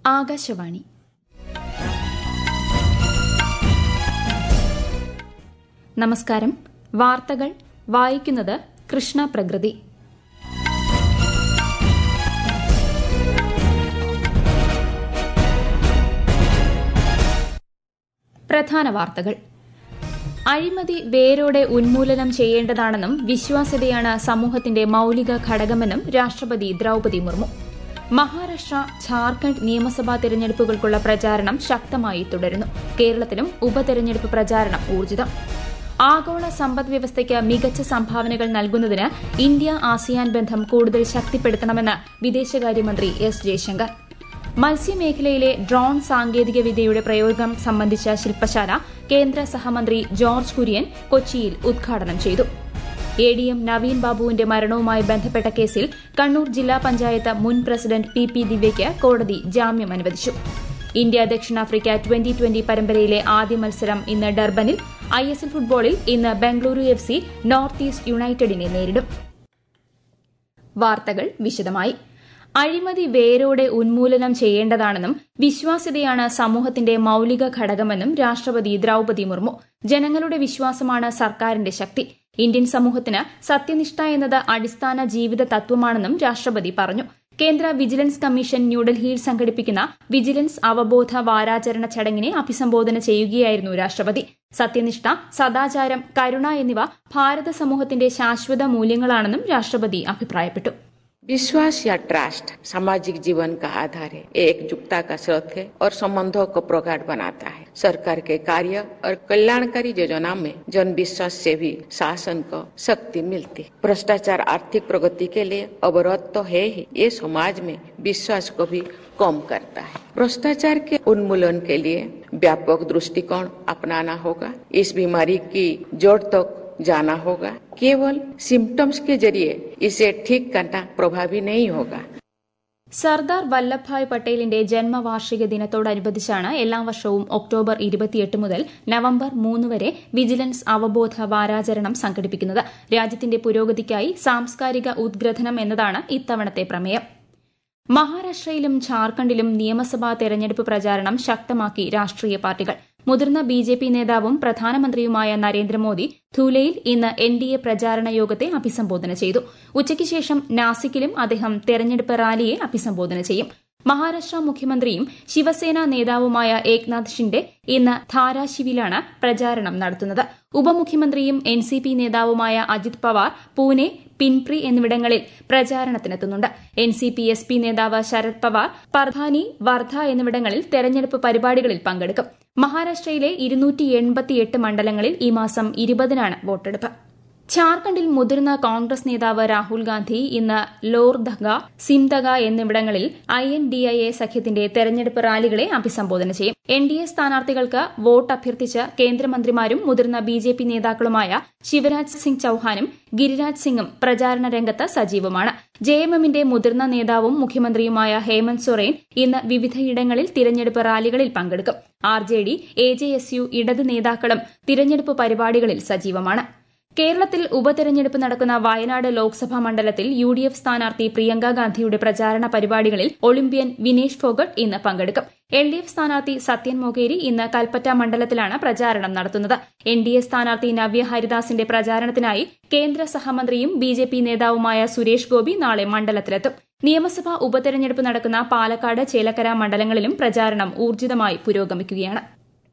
ആകാശവാണി നമസ്കാരം വാർത്തകൾ വായിക്കുന്നത് കൃഷ്ണ പ്രകൃതി പ്രധാന വാർത്തകൾ അഴിമതി വേരോടെ ഉന്മൂലനം ചെയ്യേണ്ടതാണെന്നും വിശ്വാസ്യതയാണ് സമൂഹത്തിന്റെ മൌലിക ഘടകമെന്നും രാഷ്ട്രപതി ദ്രൌപതി മുർമു മഹാരാഷ്ട്ര ഝാർഖണ്ഡ് നിയമസഭാ തെരഞ്ഞെടുപ്പുകൾക്കുള്ള പ്രചാരണം ശക്തമായി തുടരുന്നു കേരളത്തിലും ഉപതെരഞ്ഞെടുപ്പ് പ്രചാരണം ഊർജിതം ആഗോള സമ്പദ് വ്യവസ്ഥയ്ക്ക് മികച്ച സംഭാവനകൾ നൽകുന്നതിന് ഇന്ത്യ ആസിയാൻ ബന്ധം കൂടുതൽ ശക്തിപ്പെടുത്തണമെന്ന് വിദേശകാര്യമന്ത്രി എസ് ജയശങ്കർ മത്സ്യമേഖലയിലെ ഡ്രോൺ സാങ്കേതികവിദ്യയുടെ പ്രയോഗം സംബന്ധിച്ച ശില്പശാല കേന്ദ്ര സഹമന്ത്രി ജോർജ് കുര്യൻ കൊച്ചിയിൽ ഉദ്ഘാടനം ചെയ്തു എ ഡി എം നവീൻ ബാബുവിന്റെ മരണവുമായി ബന്ധപ്പെട്ട കേസിൽ കണ്ണൂർ ജില്ലാ പഞ്ചായത്ത് മുൻ പ്രസിഡന്റ് പി പി ദിവ്യയ്ക്ക് കോടതി ജാമ്യം അനുവദിച്ചു ഇന്ത്യ ദക്ഷിണാഫ്രിക്ക ട്വന്റി ട്വന്റി പരമ്പരയിലെ ആദ്യ മത്സരം ഇന്ന് ഡർബനിൽ ഐ എസ് എൽ ഫുട്ബോളിൽ ഇന്ന് Bengaluru F C north east യുണൈറ്റഡിനെ നേരിടും വാർത്തകൾ വിശദമായി അഴിമതി വേരോടെ ഉന്മൂലനം ചെയ്യേണ്ടതാണെന്നും വിശ്വാസ്യതയാണ് സമൂഹത്തിന്റെ മൌലിക ഘടകമെന്നും രാഷ്ട്രപതി ദ്രൌപതി മുർമു ജനങ്ങളുടെ വിശ്വാസമാണ് സർക്കാരിന്റെ ശക്തി ഇന്ത്യൻ സമൂഹത്തിന് സത്യനിഷ്ഠ എന്നത് അടിസ്ഥാന ജീവിത തത്വമാണെന്നും രാഷ്ട്രപതി പറഞ്ഞു കേന്ദ്ര വിജിലൻസ് കമ്മീഷൻ ന്യൂഡൽഹിയിൽ സംഘടിപ്പിക്കുന്ന വിജിലൻസ് അവബോധ വാരാചരണ ചടങ്ങിനെ അഭിസംബോധന ചെയ്യുകയായിരുന്നു രാഷ്ട്രപതി സത്യനിഷ്ഠ സദാചാരം കരുണ എന്നിവ ഭാരത സമൂഹത്തിന്റെ ശാശ്വത മൂല്യങ്ങളാണെന്നും രാഷ്ട്രപതി അഭിപ്രായപ്പെട്ടു विश्वास या ट्रस्ट सामाजिक जीवन का आधार है ये एकजुटता का स्रोत है और संबंधों को प्रगाढ़ बनाता है सरकार के कार्य और कल्याणकारी योजना में जन विश्वास से भी शासन को शक्ति मिलती भ्रष्टाचार आर्थिक प्रगति के लिए अवरोध तो है ही ये समाज में विश्वास को भी कम करता है भ्रष्टाचार के उन्मूलन के लिए व्यापक दृष्टिकोण अपनाना होगा इस बीमारी की जड़ तक जाना होगा केवल सिम्टम्स के जरिए इसे ठीक करना प्रभावी नहीं होगा സർദാർ വല്ലഭായ് പട്ടേലിന്റെ ജന്മവാർഷിക ദിനത്തോടനുബന്ധിച്ചാണ് എല്ലാ വർഷവും ഒക്ടോബർ ഇരുപത്തിയെട്ട് മുതൽ നവംബർ മൂന്ന് വരെ വിജിലൻസ് അവബോധ വാരാചരണം സംഘടിപ്പിക്കുന്നത് രാജ്യത്തിന്റെ പുരോഗതിക്കായി സാംസ്കാരിക ഉദ്ഗ്രഥനം എന്നതാണ് ഇത്തവണത്തെ പ്രമേയം മഹാരാഷ്ട്രയിലും ഝാർഖണ്ഡിലും നിയമസഭാ തെരഞ്ഞെടുപ്പ് പ്രചാരണം ശക്തമാക്കി രാഷ്ട്രീയ പാർട്ടികൾ മുതിർന്ന ബി ജെ പി നേതാവും പ്രധാനമന്ത്രിയുമായ നരേന്ദ്രമോദി ധൂലെയിൽ ഇന്ന് എൻ ഡി എ പ്രചാരണ യോഗത്തെ അഭിസംബോധന ചെയ്തു ഉച്ചയ്ക്ക് ശേഷം നാസിക്കിലും അദ്ദേഹം തെരഞ്ഞെടുപ്പ് റാലിയെ അഭിസംബോധന ചെയ്യും മഹാരാഷ്ട്ര മുഖ്യമന്ത്രിയും ശിവസേന നേതാവുമായ ഏക്നാഥ് ഷിൻഡെ ഇന്ന് ധാരാശിവിലാണ് പ്രചാരണം നടത്തുന്നത് ഉപമുഖ്യമന്ത്രിയും എൻ സി പി നേതാവുമായ അജിത് പവാർ പൂനെ പിൻപ്രി എന്നിവിടങ്ങളിൽ പ്രചാരണത്തിനെത്തുന്നുണ്ട് N C P S P നേതാവ് ശരത് പവാർ പർധാനി വർധ എന്നിവിടങ്ങളിൽ തെരഞ്ഞെടുപ്പ് പരിപാടികളിൽ പങ്കെടുക്കും മഹാരാഷ്ട്രയിലെ ഇരുന്നൂറ്റി എൺപത്തിയെട്ട് മണ്ഡലങ്ങളിൽ ഈ മാസം ഇരുപതിനാണ് വോട്ടെടുപ്പ് ഝാർഖണ്ഡിൽ മുതിർന്ന കോൺഗ്രസ് നേതാവ് രാഹുൽ ഗാന്ധി ഇന്ന് ലോർദഗ സിംദഗ എന്നിവിടങ്ങളിൽ I N D I A സഖ്യത്തിന്റെ തെരഞ്ഞെടുപ്പ് റാലികളെ അഭിസംബോധന ചെയ്യും എൻ ഡി എ സ്ഥാനാർത്ഥികൾക്ക് വോട്ട് അഭ്യർത്ഥിച്ച് കേന്ദ്രമന്ത്രിമാരും മുതിർന്ന ബി ജെ പി നേതാക്കളുമായ ശിവരാജ് സിംഗ് ചൌഹാനും ഗിരിരാജ് സിംഗും പ്രചാരണ രംഗത്ത് സജീവമാണ് ജെ എം എമ്മിന്റെ മുതിർന്ന നേതാവും മുഖ്യമന്ത്രിയുമായ ഹേമന്ത് സൊറേൻ ഇന്ന് വിവിധയിടങ്ങളിൽ തിരഞ്ഞെടുപ്പ് റാലികളിൽ പങ്കെടുക്കും R J D A J S U ഇടത് നേതാക്കളും തിരഞ്ഞെടുപ്പ് പരിപാടികളിൽ സജീവമാണ് കേരളത്തിൽ ഉപതെരഞ്ഞെടുപ്പ് നടക്കുന്ന വയനാട് ലോക്സഭാ മണ്ഡലത്തിൽ യു ഡി എഫ് സ്ഥാനാർത്ഥി പ്രിയങ്ക ഗാന്ധിയുടെ പ്രചാരണ പരിപാടികളിൽ ഒളിമ്പ്യൻ വിനേഷ് ഫോഗട്ട് ഇന്ന് പങ്കെടുക്കും എൽ ഡി എഫ് സ്ഥാനാർത്ഥി സത്യൻ മൊകേരി ഇന്ന് കൽപ്പറ്റ മണ്ഡലത്തിലാണ് പ്രചാരണം നടത്തുന്നത് എൻ ഡി എ സ്ഥാനാർത്ഥി നവ്യ ഹരിദാസിന്റെ പ്രചാരണത്തിനായി കേന്ദ്ര സഹമന്ത്രിയും ബി ജെ പി നേതാവുമായ സുരേഷ് ഗോപി നാളെ മണ്ഡലത്തിലെത്തും നിയമസഭാ ഉപതെരഞ്ഞെടുപ്പ് നടക്കുന്ന പാലക്കാട് ചേലക്കര മണ്ഡലങ്ങളിലും പ്രചാരണം ഊർജിതമായി പുരോഗമിക്കുകയാണ്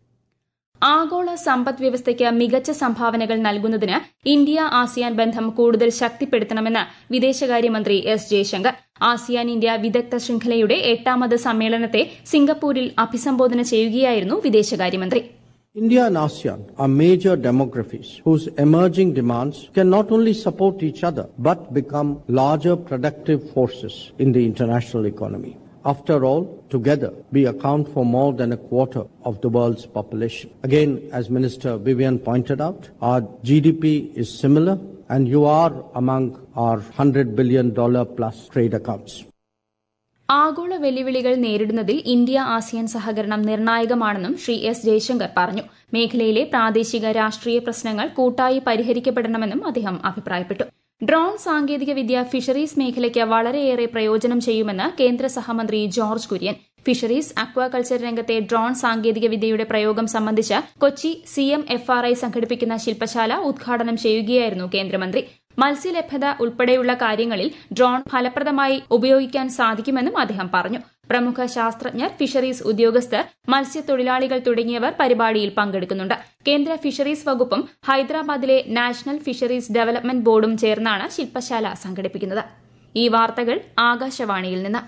ആഗോള സമ്പദ് വ്യവസ്ഥയ്ക്ക് മികച്ച സംഭാവനകൾ നൽകുന്നതിന് ഇന്ത്യ ആസിയാൻ ബന്ധം കൂടുതൽ ശക്തിപ്പെടുത്തണമെന്ന് വിദേശകാര്യമന്ത്രി എസ് ജയശങ്കർ ആസിയാൻ ഇന്ത്യ വിദഗ്ധ ശൃംഖലയുടെ എട്ടാമത് സമ്മേളനത്തെ സിംഗപ്പൂരിൽ അഭിസംബോധന ചെയ്യുകയായിരുന്നു വിദേശകാര്യമന്ത്രി India and ASEAN are major demographies whose emerging demands can not only support each other but become larger productive forces in the international economy. After all, together we account for more than a quarter of the world's population. Again, as Minister Vivian pointed out, our GDP is similar and you are among our $100 billion plus trade accounts. ആഗോള വെല്ലുവിളികൾ നേരിടുന്നതിൽ India ASEAN സഹകരണം നിർണായകമാണെന്നും Shri S Jaishankar പറഞ്ഞു മേഖലയിലെ പ്രാദേശിക രാഷ്ട്രീയ പ്രശ്നങ്ങൾ കൂട്ടായി പരിഹരിക്കപ്പെടണമെന്നും അദ്ദേഹം അഭിപ്രായപ്പെട്ടു ഡ്രോൺ സാങ്കേതികവിദ്യ ഫിഷറീസ് മേഖലയ്ക്ക് വളരെയേറെ പ്രയോജനം ചെയ്യുമെന്ന് കേന്ദ്ര സഹമന്ത്രി ജോർജ് കുര്യൻ ഫിഷറീസ് അക്വാകൾച്ചർ രംഗത്തെ ഡ്രോൺ സാങ്കേതിക വിദ്യയുടെ പ്രയോഗം സംബന്ധിച്ച് Kochi C M F R I സംഘടിപ്പിക്കുന്ന ശില്പശാല ഉദ്ഘാടനം ചെയ്യുകയായിരുന്നു കേന്ദ്രമന്ത്രി മത്സ്യലഭ്യത ഉൾപ്പെടെയുള്ള കാര്യങ്ങളിൽ ഡ്രോൺ ഫലപ്രദമായി ഉപയോഗിക്കാൻ സാധിക്കുമെന്നും അദ്ദേഹം പറഞ്ഞു പ്രമുഖ ശാസ്ത്രജ്ഞർ ഫിഷറീസ് ഉദ്യോഗസ്ഥർ മത്സ്യത്തൊഴിലാളികൾ തുടങ്ങിയവർ പരിപാടിയിൽ പങ്കെടുക്കുന്നുണ്ട് കേന്ദ്ര ഫിഷറീസ് വകുപ്പും ഹൈദരാബാദിലെ നാഷണൽ ഫിഷറീസ് ഡെവലപ്മെന്റ് ബോർഡും ചേർന്നാണ് ശില്പശാല സംഘടിപ്പിക്കുന്നത് ഈ വാർത്തകൾ ആകാശവാണിയിൽ നിന്ന്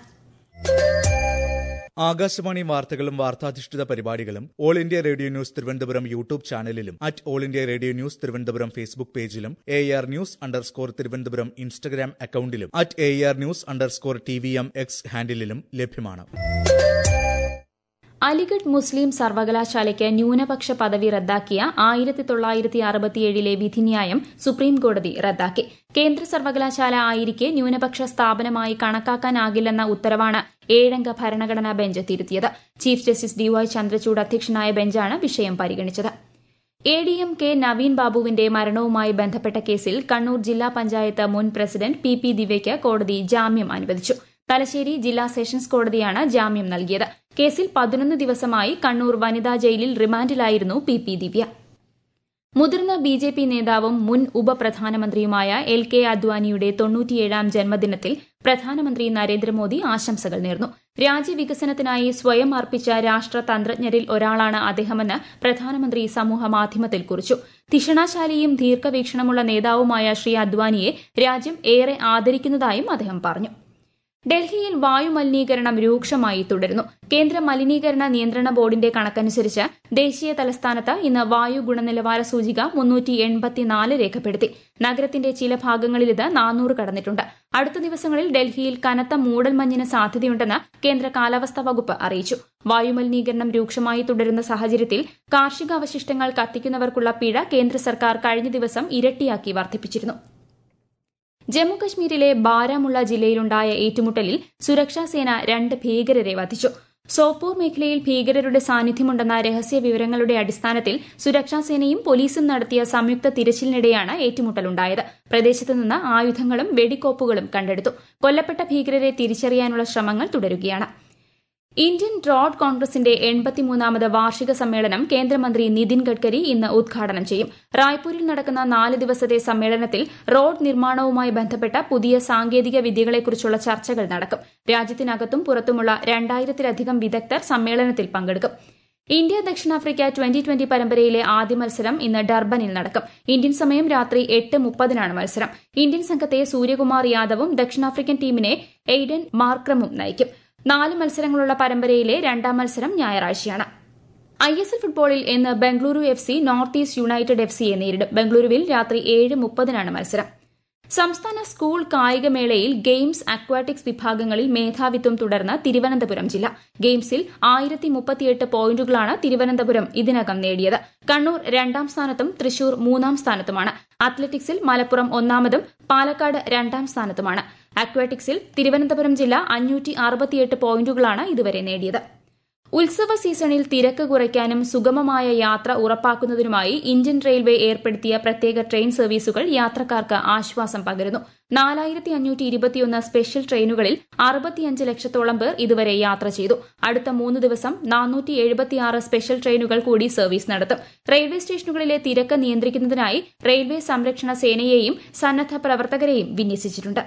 ആകാശവാണി വാർത്തകളും വാർത്താധിഷ്ഠിത പരിപാടികളും all India radio news Thiruvananthapuram YouTube ചാനലിലും at all India radio news Thiruvananthapuram Facebook പേജിലും A R news underscore Thiruvananthapuram Instagram അക്കൌണ്ടിലും at A R news underscore T V M X ഹാൻഡിലും ലഭ്യമാണ് അലിഗഡ് മുസ്ലിം സർവകലാശാലയ്ക്ക് ന്യൂനപക്ഷ പദവി റദ്ദാക്കിയ ആയിരത്തി തൊള്ളായിരത്തി അറുപത്തിയേഴിലെ വിധിന്യായം സുപ്രീംകോടതി റദ്ദാക്കി കേന്ദ്ര സർവകലാശാല ആയിരിക്കെ ന്യൂനപക്ഷ സ്ഥാപനമായി കണക്കാക്കാനാകില്ലെന്ന ഉത്തരവാണ് ഏഴംഗ ഭരണഘടനാ ബെഞ്ച് തിരുത്തിയത് chief justice D Y Chandrachud അധ്യക്ഷനായ ബെഞ്ചാണ് വിഷയം പരിഗണിച്ചത് A D M K Naveen ബാബുവിന്റെ മരണവുമായി ബന്ധപ്പെട്ട കേസിൽ കണ്ണൂർ ജില്ലാ പഞ്ചായത്ത് മുൻ പ്രസിഡന്റ് പി പി ദിവ്യയ്ക്ക് കോടതി ജാമ്യം അനുവദിച്ചു തലശ്ശേരി ജില്ലാ സെഷൻസ് കോടതിയാണ് ജാമ്യം നൽകിയത് കേസിൽ പതിനൊന്ന് ദിവസമായി കണ്ണൂർ വനിതാ ജയിലിൽ റിമാൻഡിലായിരുന്നു പി പി ദിവ്യ മുതിർന്ന ബി ജെ പി നേതാവും മുൻ ഉപപ്രധാനമന്ത്രിയുമായ എൽ കെ അദ്വാനിയുടെ തൊണ്ണൂറ്റിയേഴാം ജന്മദിനത്തിൽ പ്രധാനമന്ത്രി നരേന്ദ്രമോദി ആശംസകൾ നേർന്നു രാജ്യവികസനത്തിനായി സ്വയം അർപ്പിച്ച രാഷ്ട്രതന്ത്രജ്ഞരിൽ ഒരാളാണ് അദ്ദേഹമെന്ന് പ്രധാനമന്ത്രി സമൂഹമാധ്യമത്തിൽ കുറിച്ചു ധിഷണാശാലിയും ദീർഘവീക്ഷണമുള്ള നേതാവുമായ ശ്രീ അദ്വാനിയെ രാജ്യം ഏറെ ആദരിക്കുന്നതായും അദ്ദേഹം പറഞ്ഞു ഡൽഹിയിൽ വായുമലിനീകരണം രൂക്ഷമായി തുടരുന്നു കേന്ദ്ര മലിനീകരണ നിയന്ത്രണ ബോർഡിന്റെ കണക്കനുസരിച്ച് ദേശീയ തലസ്ഥാനത്ത് ഇന്ന് വായു ഗുണനിലവാര സൂചിക മുന്നൂറ്റി എൺപത്തിനാല് രേഖപ്പെടുത്തി നഗരത്തിന്റെ ചില ഭാഗങ്ങളിൽ ഇത് നാനൂറ് കടന്നിട്ടുണ്ട് അടുത്ത ദിവസങ്ങളിൽ ഡൽഹിയിൽ കനത്ത മൂടൽമഞ്ഞിന് സാധ്യതയുണ്ടെന്ന് കേന്ദ്ര കാലാവസ്ഥാ വകുപ്പ് അറിയിച്ചു വായുമലിനീകരണം രൂക്ഷമായി തുടരുന്ന സാഹചര്യത്തിൽ കാർഷിക അവശിഷ്ടങ്ങൾ കത്തിക്കുന്നവർക്കുള്ള പിഴ കേന്ദ്ര സർക്കാർ കഴിഞ്ഞ ദിവസം ഇരട്ടിയാക്കി വർദ്ധിപ്പിച്ചിരുന്നു ജമ്മുകശ്മീരിലെ ബാരാമുള്ള ജില്ലയിലുണ്ടായ ഏറ്റുമുട്ടലിൽ സുരക്ഷാസേന രണ്ട് ഭീകരരെ വധിച്ചു സോപ്പോർ മേഖലയിൽ ഭീകരരുടെ സാന്നിധ്യമുണ്ടെന്ന രഹസ്യ വിവരങ്ങളുടെ അടിസ്ഥാനത്തിൽ സുരക്ഷാസേനയും പോലീസും നടത്തിയ സംയുക്ത തിരച്ചിലിനിടെയാണ് ഏറ്റുമുട്ടലുണ്ടായത് പ്രദേശത്ത് നിന്ന് ആയുധങ്ങളും വെടിക്കോപ്പുകളും കണ്ടെടുത്തു കൊല്ലപ്പെട്ട ഭീകരരെ തിരിച്ചറിയാനുള്ള ശ്രമങ്ങൾ തുടരുകയാണ് ഇന്ത്യൻ റോഡ് കോൺഗ്രസിന്റെ എൺപത്തിമൂന്നാമത് വാർഷിക സമ്മേളനം കേന്ദ്രമന്ത്രി നിതിൻ ഗഡ്കരി ഇന്ന് ഉദ്ഘാടനം ചെയ്യും റായ്പൂരിൽ നടക്കുന്ന നാല് ദിവസത്തെ സമ്മേളനത്തിൽ റോഡ് നിർമ്മാണവുമായി ബന്ധപ്പെട്ട പുതിയ സാങ്കേതിക വിദ്യകളെക്കുറിച്ചുള്ള ചർച്ചകൾ നടക്കും രാജ്യത്തിനകത്തും പുറത്തുമുള്ള രണ്ടായിരത്തിലധികം വിദഗ്ധർ സമ്മേളനത്തിൽ പങ്കെടുക്കും ഇന്ത്യ ദക്ഷിണാഫ്രിക്ക ട്വന്റി ട്വന്റി പരമ്പരയിലെ ആദ്യ മത്സരം ഇന്ന് ഡർബനിൽ നടക്കും ഇന്ത്യൻ സമയം രാത്രി എട്ട് മുപ്പതിനാണ് മത്സരം ഇന്ത്യൻ സംഘത്തെ സൂര്യകുമാർ യാദവും ദക്ഷിണാഫ്രിക്കൻ ടീമിനെ എയ്ഡൻ മാർക്രമും നയിക്കും നാല് മത്സരങ്ങളുള്ള പരമ്പരയിലെ രണ്ടാം മത്സരം ഞായറാഴ്ചയാണ് ഐ എസ് എൽ ഫുട്ബോളിൽ ഇന്ന് Bengaluru F C north east united F സിയെ നേരിടും ബംഗളൂരുവിൽ രാത്രി ഏഴ് മുപ്പതിനാണ് മത്സരം സംസ്ഥാന സ്കൂൾ കായികമേളയിൽ ഗെയിംസ് അക്വാറ്റിക്സ് വിഭാഗങ്ങളിൽ മേധാവിത്വം തുടർന്ന് തിരുവനന്തപുരം ജില്ല ഗെയിംസിൽ ആയിരത്തി മുപ്പത്തിയെട്ട് പോയിന്റുകളാണ് തിരുവനന്തപുരം ഇതിനകം നേടിയത് കണ്ണൂർ രണ്ടാം സ്ഥാനത്തും തൃശൂർ മൂന്നാം സ്ഥാനത്തുമാണ് അത്ലറ്റിക്സിൽ മലപ്പുറം ഒന്നാമതും പാലക്കാട് രണ്ടാം സ്ഥാനത്തുമാണ് അക്വാറ്റിക്സിൽ തിരുവനന്തപുരം ജില്ല അഞ്ഞൂറ്റി അറുപത്തിയെട്ട് പോയിന്റുകളാണ് ഇതുവരെ നേടിയത് ഉത്സവ സീസണിൽ തിരക്ക് കുറയ്ക്കാനും സുഗമമായ യാത്ര ഉറപ്പാക്കുന്നതിനുമായി ഇന്ത്യൻ റെയിൽവേ ഏർപ്പെടുത്തിയ പ്രത്യേക ട്രെയിൻ സർവീസുകൾ യാത്രക്കാർക്ക് ആശ്വാസം പകരുന്നു നാലായിരത്തി അഞ്ഞൂറ്റി ഇരുപത്തിയൊന്ന് സ്പെഷ്യൽ ട്രെയിനുകളിൽ അറുപത്തിയഞ്ച് ലക്ഷത്തോളം പേർ ഇതുവരെ യാത്ര ചെയ്തു അടുത്ത മൂന്ന് ദിവസം നാനൂറ്റി എഴുപത്തിയാറ് സ്പെഷ്യൽ ട്രെയിനുകൾ കൂടി സർവീസ് നടത്തും റെയിൽവേ സ്റ്റേഷനുകളിലെ തിരക്ക് നിയന്ത്രിക്കുന്നതിനായി റെയിൽവേ സംരക്ഷണ സേനയെയും സന്നദ്ധ പ്രവർത്തകരെയും വിന്യസിച്ചിട്ടുണ്ട്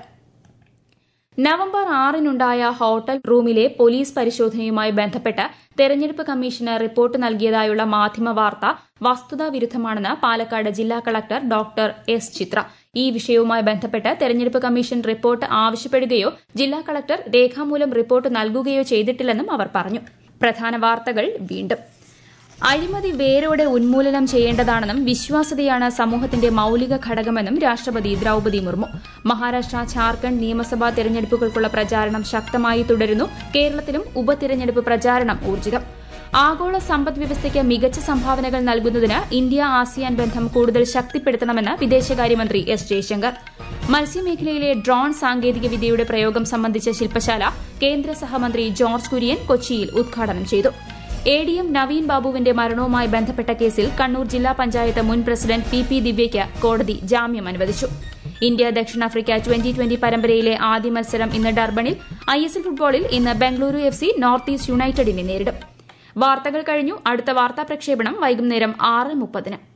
നവംബർ ആറിനുണ്ടായ ഹോട്ടൽ റൂമിലെ പോലീസ് പരിശോധനയുമായി ബന്ധപ്പെട്ട് തെരഞ്ഞെടുപ്പ് കമ്മീഷന് റിപ്പോർട്ട് നൽകിയതായുള്ള മാധ്യമ വാർത്ത വസ്തുതാ വിരുദ്ധമാണെന്ന് പാലക്കാട് ജില്ലാ കളക്ടർ ഡോക്ടർ എസ് ചിത്ര ഈ വിഷയവുമായി ബന്ധപ്പെട്ട് തെരഞ്ഞെടുപ്പ് കമ്മീഷൻ റിപ്പോർട്ട് ആവശ്യപ്പെടുകയോ ജില്ലാ കളക്ടർ രേഖാമൂലം റിപ്പോർട്ട് നൽകുകയോ ചെയ്തിട്ടില്ലെന്നും അവർ പറഞ്ഞു പ്രധാന വാർത്തകൾ വീണ്ടും അഴിമതി വേരോടെ ഉന്മൂലനം ചെയ്യേണ്ടതാണെന്നും വിശ്വാസ്യതയാണ് സമൂഹത്തിന്റെ മൌലിക ഘടകമെന്നും രാഷ്ട്രപതി ദ്രൌപതി മുർമു മഹാരാഷ്ട്ര ഝാർഖണ്ഡ് നിയമസഭാ തെരഞ്ഞെടുപ്പുകൾക്കുള്ള പ്രചാരണം ശക്തമായി തുടരുന്നു കേരളത്തിലും ഉപതെരഞ്ഞെടുപ്പ് പ്രചാരണം ഊർജിതം ആഗോള സമ്പദ് വ്യവസ്ഥയ്ക്ക് മികച്ച സംഭാവനകൾ നൽകുന്നതിന് ഇന്ത്യ ആസിയാൻ ബന്ധം കൂടുതൽ ശക്തിപ്പെടുത്തണമെന്ന് വിദേശകാര്യമന്ത്രി എസ് ജയശങ്കർ മത്സ്യമേഖലയിലെ ഡ്രോൺ സാങ്കേതിക വിദ്യയുടെ പ്രയോഗം സംബന്ധിച്ച ശില്പശാല കേന്ദ്ര സഹമന്ത്രി ജോർജ് കുര്യൻ കൊച്ചിയിൽ ഉദ്ഘാടനം ചെയ്തു എ ഡി എം നവീൻ ബാബുവിന്റെ മരണവുമായി ബന്ധപ്പെട്ട കേസിൽ കണ്ണൂർ ജില്ലാ പഞ്ചായത്ത് മുൻ പ്രസിഡന്റ് പി പി ദിവ്യയ്ക്ക് കോടതി ജാമ്യം അനുവദിച്ചു ഇന്ത്യ ദക്ഷിണാഫ്രിക്ക ട്വന്റി ട്വന്റി പരമ്പരയിലെ ആദ്യ മത്സരം ഇന്ന് ഡർബണിൽ ഐ എസ് എൽ ഫുട്ബോളിൽ ഇന്ന് Bengaluru F C north east യുണൈറ്റഡിനെ നേരിടും വാർത്തകൾ കഴിഞ്ഞു അടുത്ത വാർത്താ പ്രക്ഷേപണം വൈകുന്നേരം ആറ് മുപ്പതിന്